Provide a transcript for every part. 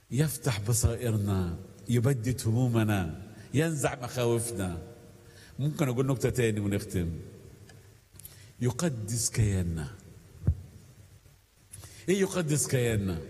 يفتح بصائرنا يبدد همومنا ينزع مخاوفنا ممكن اقول نكته تاني ونختم يقدس كياننا ايه يقدس كياننا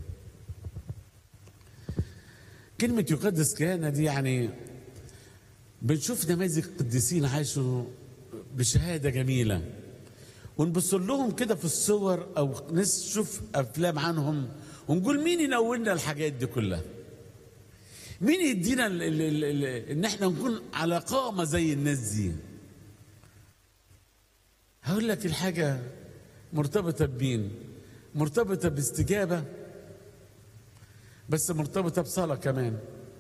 كلمة يقدس كياننا دي يعني بنشوف نماذج قديسين عاشوا بشهادة جميلة ونبص لهم كده في الصور او نشوف افلام عنهم ونقول مين ينولنا الحاجات دي كلها مين يدينا ال ال ال ال ان احنا نكون على قامة زي الناس دي هقول لك الحاجة مرتبطة بمين مرتبطة باستجابة بس مرتبطة بصلاة كمان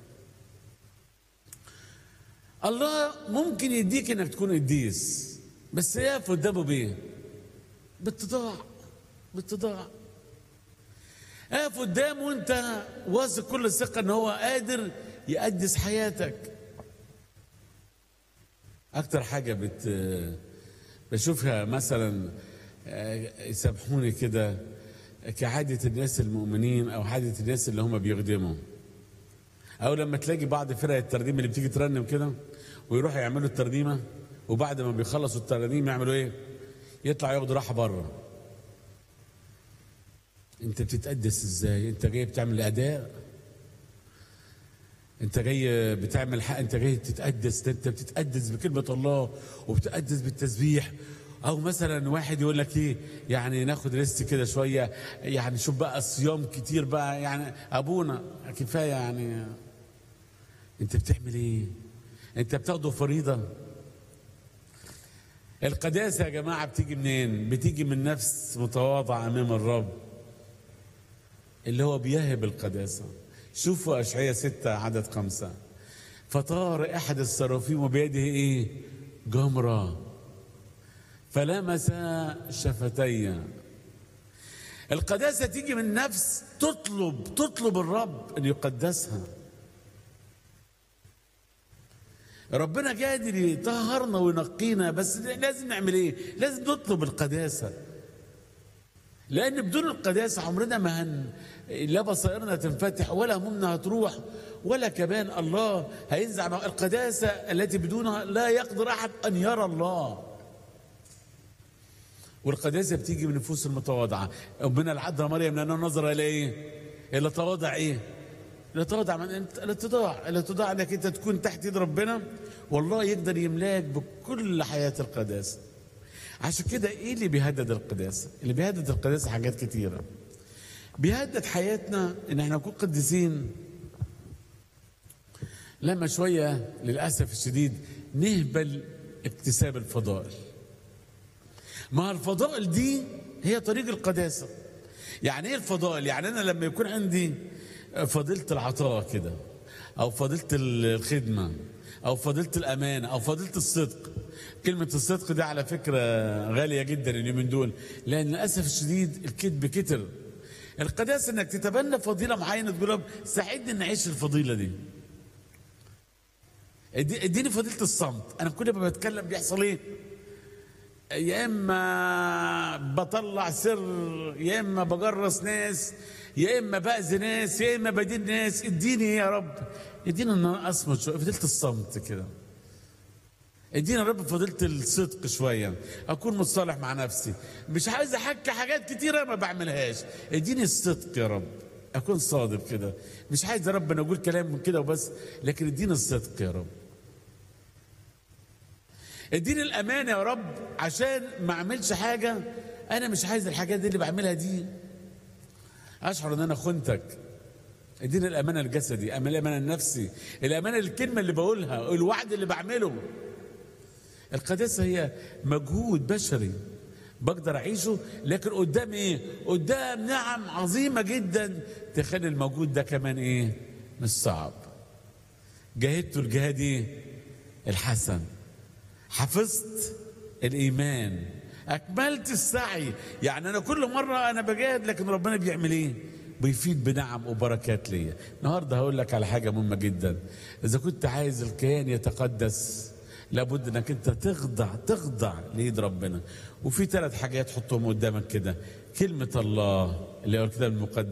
الله ممكن يديك انك تكون قديس بس يقف قدامه بايه؟ باتضاع باتضاع اقف قدامه وانت واثق كل الثقه ان هو قادر يقدس حياتك اكتر حاجه بت بشوفها مثلا آه، يسامحوني كده كعادة الناس المؤمنين أو عادة الناس اللي هم بيخدموا أو لما تلاقي بعض فرق الترنيم اللي بتيجي ترنم كده ويروحوا يعملوا الترنيمة وبعد ما بيخلصوا الترنيم يعملوا إيه؟ يطلع ياخدوا راحة بره أنت بتتقدس إزاي؟ أنت جاي بتعمل أداء انت جاي بتعمل حق انت جاي تتقدس انت بتتقدس بكلمه الله وبتقدس بالتسبيح او مثلا واحد يقول لك ايه يعني ناخد ريست كده شويه يعني شوف بقى صيام كتير بقى يعني ابونا كفايه يعني انت بتعمل ايه انت بتاخده فريضه القداسه يا جماعه بتيجي منين بتيجي من نفس متواضعه امام الرب اللي هو بيهب القداسه شوفوا أشعية ستة عدد خمسة فطار أحد السرافيم بيده إيه جمرة فلمس شفتي القداسة تيجي من نفس تطلب تطلب الرب أن يقدسها ربنا قادر يطهرنا وينقينا بس لازم نعمل ايه لازم نطلب القداسه لان بدون القداسه عمرنا ما هن لا بصائرنا تنفتح ولا همومنا هتروح ولا كمان الله هينزع القداسه التي بدونها لا يقدر احد ان يرى الله والقداسه بتيجي من النفوس المتواضعه ربنا العذراء مريم لانها نظر الى ايه؟ الى تواضع ايه؟ الى تواضع من الاتضاع الاتضاع انك انت تكون تحت يد ربنا والله يقدر يملاك بكل حياه القداسه عشان كده ايه اللي بيهدد القداسه؟ اللي بيهدد القداسه حاجات كتيره. بيهدد حياتنا ان احنا نكون قديسين لما شويه للاسف الشديد نهبل اكتساب الفضائل. ما الفضائل دي هي طريق القداسه. يعني ايه الفضائل؟ يعني انا لما يكون عندي فضيله العطاء كده او فضيله الخدمه او فضيله الامانه او فضيله الصدق كلمه الصدق دي على فكره غاليه جدا اليومين دول لان للاسف الشديد الكذب كتر القداسه انك تتبنى فضيله معينه تقول رب ساعدني ان اعيش الفضيله دي اديني فضيله الصمت انا كل ما بتكلم بيحصل ايه يا اما بطلع سر يا اما بجرس ناس يا اما باذي ناس يا اما بدين ناس اديني يا رب اديني ان انا اصمت شويه فضيله الصمت كده ادينا يا رب فضيله الصدق شويه اكون متصالح مع نفسي مش عايز احكي حاجات كتيره ما بعملهاش اديني الصدق يا رب اكون صادق كده مش عايز يا رب انا اقول كلام من كده وبس لكن اديني الصدق يا رب اديني الامانه يا رب عشان ما اعملش حاجه انا مش عايز الحاجات دي اللي بعملها دي اشعر ان انا خنتك اديني الامانه الجسدي الامانه النفسي الامانه الكلمه اللي بقولها الوعد اللي بعمله القداسه هي مجهود بشري بقدر اعيشه لكن قدام ايه قدام نعم عظيمه جدا تخلي الموجود ده كمان ايه مش صعب جاهدت الجهاد ايه الحسن حفظت الايمان اكملت السعي يعني انا كل مره انا بجاهد لكن ربنا بيعمل ايه بيفيد بنعم وبركات ليا النهارده هقول لك على حاجه مهمه جدا اذا كنت عايز الكيان يتقدس لابد انك انت تخضع تخضع لايد ربنا وفي ثلاث حاجات حطهم قدامك كده كلمه الله اللي هو الكتاب المقدس